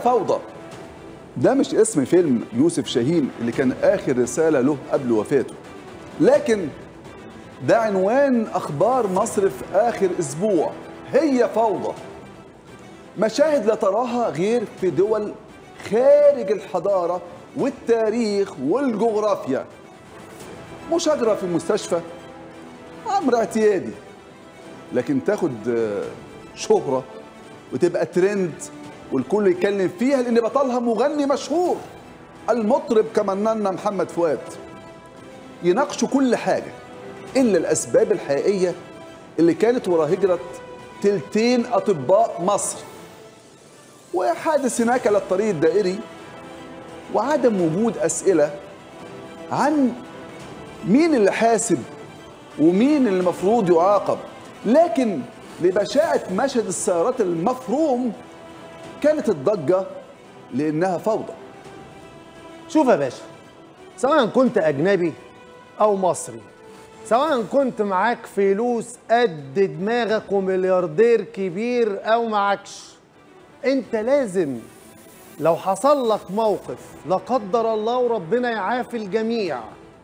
فوضى ده مش اسم فيلم يوسف شاهين اللي كان آخر رسالة له قبل وفاته لكن ده عنوان أخبار مصر في آخر أسبوع هي فوضى مشاهد لا تراها غير في دول خارج الحضارة والتاريخ والجغرافيا مشاجرة في مستشفى أمر اعتيادي لكن تاخد آه، شهرة وتبقى ترند والكل يتكلم فيها لأن بطلها مغني مشهور المطرب كمننا محمد فؤاد يناقشوا كل حاجة إلا الأسباب الحقيقية اللي كانت ورا هجرة تلتين أطباء مصر وحادث هناك على الطريق الدائري وعدم وجود أسئلة عن مين اللي حاسب ومين اللي المفروض يعاقب لكن لبشاعة مشهد السيارات المفروم كانت الضجة لأنها فوضى شوف يا باشا سواء كنت أجنبي أو مصري سواء كنت معاك فلوس قد دماغك وملياردير كبير أو معكش أنت لازم لو حصل لك موقف لا قدر الله وربنا يعافي الجميع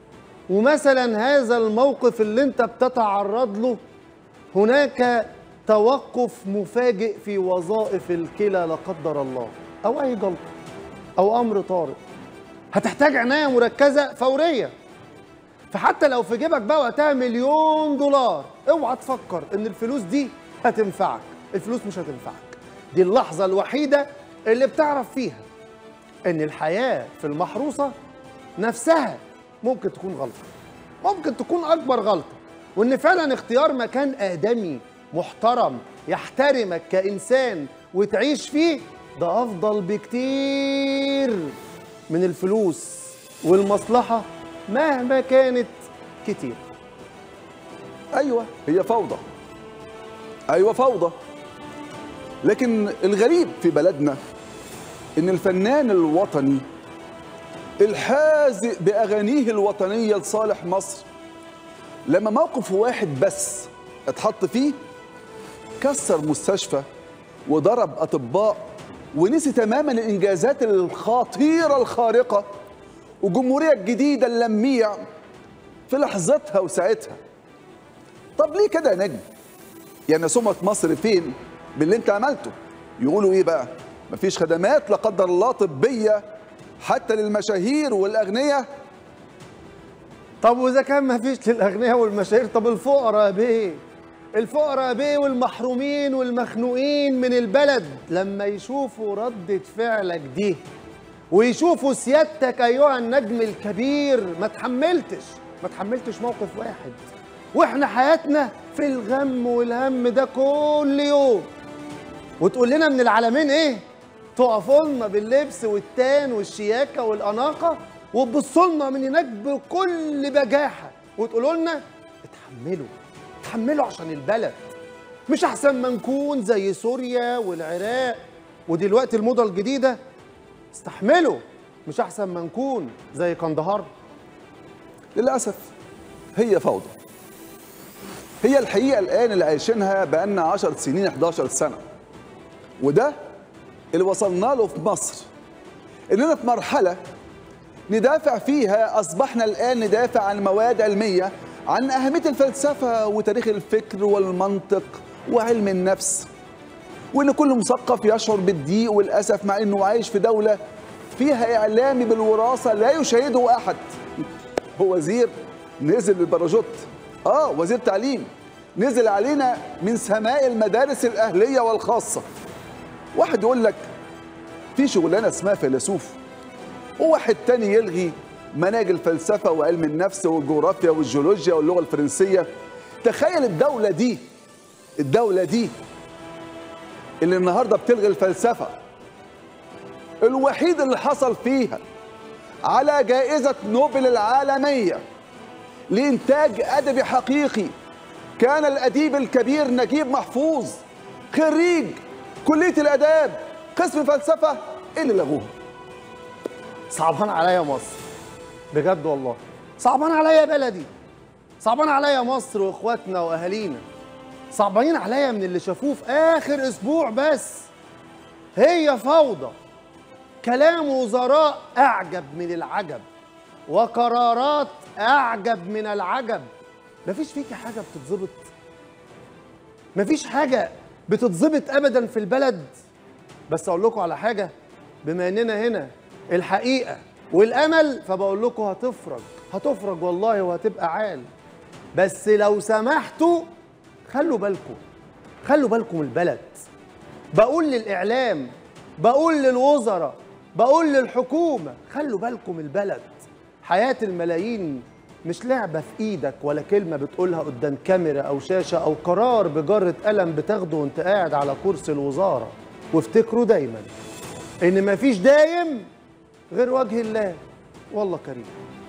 ومثلا هذا الموقف اللي انت بتتعرض له هناك توقف مفاجئ في وظائف الكلى لا قدر الله او اي جلطه او امر طارئ هتحتاج عنايه مركزه فوريه فحتى لو في جيبك بقى وقتها مليون دولار اوعى تفكر ان الفلوس دي هتنفعك الفلوس مش هتنفعك دي اللحظه الوحيده اللي بتعرف فيها ان الحياه في المحروسه نفسها ممكن تكون غلطه ممكن تكون اكبر غلطه وان فعلا اختيار مكان ادمي محترم يحترمك كانسان وتعيش فيه ده افضل بكتير من الفلوس والمصلحه مهما كانت كتير أيوة هي فوضى أيوة فوضى لكن الغريب في بلدنا إن الفنان الوطني الحازق بأغانيه الوطنية لصالح مصر لما موقف واحد بس اتحط فيه كسر مستشفى وضرب أطباء ونسي تماما الإنجازات الخطيرة الخارقة وجمهورية الجديدة اللميع في لحظتها وساعتها طب ليه كده يا نجم؟ يعني سمعة مصر فين باللي انت عملته؟ يقولوا ايه بقى؟ مفيش خدمات لا قدر الله طبية حتى للمشاهير والأغنياء طب واذا كان ما فيش للاغنياء والمشاهير طب الفقراء بيه الفقراء بيه والمحرومين والمخنوقين من البلد لما يشوفوا ردة فعلك دي ويشوفوا سيادتك ايها النجم الكبير ما تحملتش ما تحملتش موقف واحد واحنا حياتنا في الغم والهم ده كل يوم وتقول لنا من العالمين ايه تقفوا لنا باللبس والتان والشياكه والاناقه وتبصوا لنا من هناك بكل بجاحه وتقولوا لنا اتحملوا اتحملوا عشان البلد مش احسن ما نكون زي سوريا والعراق ودلوقتي الموضه الجديده استحملوا مش احسن ما نكون زي قندهار للأسف هي فوضى هي الحقيقة الآن اللي عايشينها بقالنا 10 سنين 11 سنة وده اللي وصلنا له في مصر إننا في مرحلة ندافع فيها أصبحنا الآن ندافع عن مواد علمية عن أهمية الفلسفة وتاريخ الفكر والمنطق وعلم النفس وإن كل مثقف يشعر بالضيق والأسف مع إنه عايش في دولة فيها إعلامي بالوراثة لا يشاهده أحد هو وزير نزل بالباراشوت اه وزير تعليم نزل علينا من سماء المدارس الاهليه والخاصه واحد يقول لك في شغلانه اسمها فيلسوف وواحد تاني يلغي مناهج الفلسفه وعلم النفس والجغرافيا والجيولوجيا واللغه الفرنسيه تخيل الدوله دي الدوله دي اللي النهارده بتلغي الفلسفه الوحيد اللي حصل فيها على جائزة نوبل العالمية لإنتاج أدبي حقيقي كان الأديب الكبير نجيب محفوظ خريج كلية الآداب قسم فلسفة إيه اللي لغوها صعبان عليا مصر بجد والله صعبان عليا بلدي صعبان عليا مصر واخواتنا واهالينا صعبانين عليا من اللي شافوه في اخر اسبوع بس هي فوضى كلام وزراء اعجب من العجب وقرارات اعجب من العجب مفيش فيك حاجه بتتظبط مفيش حاجه بتتظبط ابدا في البلد بس اقول لكم على حاجه بما اننا هنا الحقيقه والامل فبقول لكم هتفرج هتفرج والله وهتبقى عال بس لو سمحتوا خلوا بالكم خلوا بالكم البلد بقول للاعلام بقول للوزراء بقول للحكومه خلوا بالكم البلد حياه الملايين مش لعبه في ايدك ولا كلمه بتقولها قدام كاميرا او شاشه او قرار بجره قلم بتاخده وانت قاعد على كرسي الوزاره وافتكروا دايما ان مفيش دايم غير وجه الله والله كريم